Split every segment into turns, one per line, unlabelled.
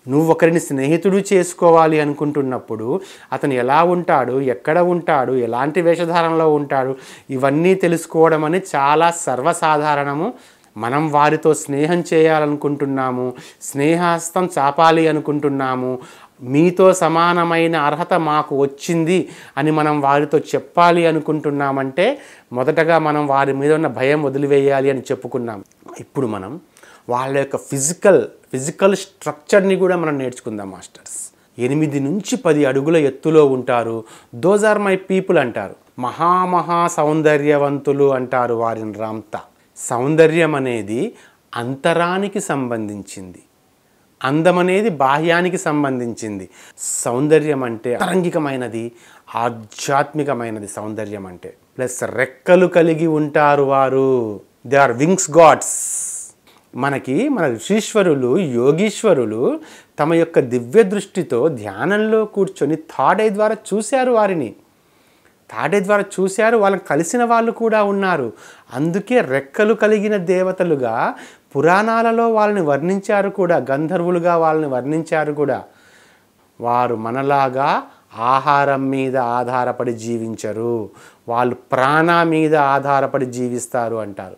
నువ్వు ఒకరిని స్నేహితుడు చేసుకోవాలి అనుకుంటున్నప్పుడు అతను ఎలా ఉంటాడు ఎక్కడ ఉంటాడు ఎలాంటి వేషధారణలో ఉంటాడు ఇవన్నీ తెలుసుకోవడం అనేది చాలా సర్వసాధారణము మనం వారితో స్నేహం చేయాలనుకుంటున్నాము స్నేహాస్తం చాపాలి అనుకుంటున్నాము మీతో సమానమైన అర్హత మాకు వచ్చింది అని మనం వారితో చెప్పాలి అనుకుంటున్నామంటే మొదటగా మనం వారి మీద ఉన్న భయం వదిలివేయాలి అని చెప్పుకున్నాం ఇప్పుడు మనం వాళ్ళ యొక్క ఫిజికల్ ఫిజికల్ స్ట్రక్చర్ని కూడా మనం నేర్చుకుందాం మాస్టర్స్ ఎనిమిది నుంచి పది అడుగుల ఎత్తులో ఉంటారు దోస్ ఆర్ మై పీపుల్ అంటారు మహామహా సౌందర్యవంతులు అంటారు వారిని రామ్తా సౌందర్యం అనేది అంతరానికి సంబంధించింది అందం అనేది బాహ్యానికి సంబంధించింది సౌందర్యం అంటే అంతరంగికమైనది ఆధ్యాత్మికమైనది సౌందర్యం అంటే ప్లస్ రెక్కలు కలిగి ఉంటారు వారు దే ఆర్ వింగ్స్ గాడ్స్ మనకి మన ఋషీశ్వరులు యోగీశ్వరులు తమ యొక్క దివ్య దృష్టితో ధ్యానంలో కూర్చొని థర్డ్ ఐ ద్వారా చూశారు వారిని తాడే ద్వారా చూశారు వాళ్ళని కలిసిన వాళ్ళు కూడా ఉన్నారు అందుకే రెక్కలు కలిగిన దేవతలుగా పురాణాలలో వాళ్ళని వర్ణించారు కూడా గంధర్వులుగా వాళ్ళని వర్ణించారు కూడా వారు మనలాగా ఆహారం మీద ఆధారపడి జీవించరు వాళ్ళు ప్రాణ మీద ఆధారపడి జీవిస్తారు అంటారు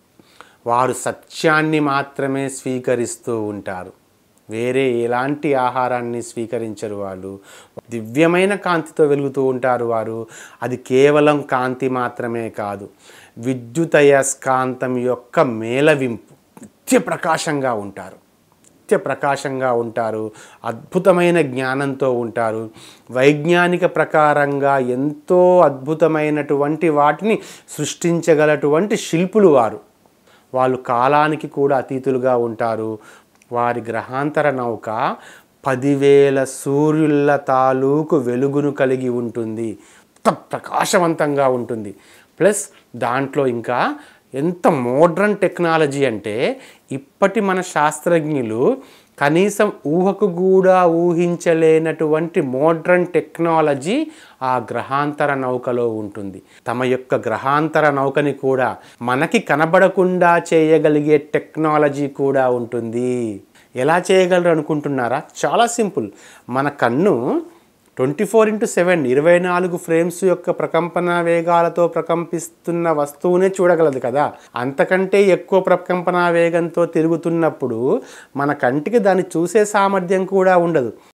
వారు సత్యాన్ని మాత్రమే స్వీకరిస్తూ ఉంటారు వేరే ఎలాంటి ఆహారాన్ని స్వీకరించరు వాళ్ళు దివ్యమైన కాంతితో వెలుగుతూ ఉంటారు వారు అది కేవలం కాంతి మాత్రమే కాదు విద్యుతయస్కాంతం యొక్క మేళవింపు నిత్య ప్రకాశంగా ఉంటారు నిత్య ప్రకాశంగా ఉంటారు అద్భుతమైన జ్ఞానంతో ఉంటారు వైజ్ఞానిక ప్రకారంగా ఎంతో అద్భుతమైనటువంటి వాటిని సృష్టించగలటువంటి శిల్పులు వారు వాళ్ళు కాలానికి కూడా అతీతులుగా ఉంటారు వారి గ్రహాంతర నౌక పదివేల సూర్యుల తాలూకు వెలుగును కలిగి ఉంటుంది ఎంత ప్రకాశవంతంగా ఉంటుంది ప్లస్ దాంట్లో ఇంకా ఎంత మోడ్రన్ టెక్నాలజీ అంటే ఇప్పటి మన శాస్త్రజ్ఞులు కనీసం ఊహకు కూడా ఊహించలేనటువంటి మోడ్రన్ టెక్నాలజీ ఆ గ్రహాంతర నౌకలో ఉంటుంది తమ యొక్క గ్రహాంతర నౌకని కూడా మనకి కనబడకుండా చేయగలిగే టెక్నాలజీ కూడా ఉంటుంది ఎలా చేయగలరు అనుకుంటున్నారా చాలా సింపుల్ మన కన్ను ట్వంటీ ఫోర్ ఇంటూ సెవెన్ ఇరవై నాలుగు ఫ్రేమ్స్ యొక్క ప్రకంపన వేగాలతో ప్రకంపిస్తున్న వస్తువునే చూడగలదు కదా అంతకంటే ఎక్కువ ప్రకంపన వేగంతో తిరుగుతున్నప్పుడు మన కంటికి దాన్ని చూసే సామర్థ్యం కూడా ఉండదు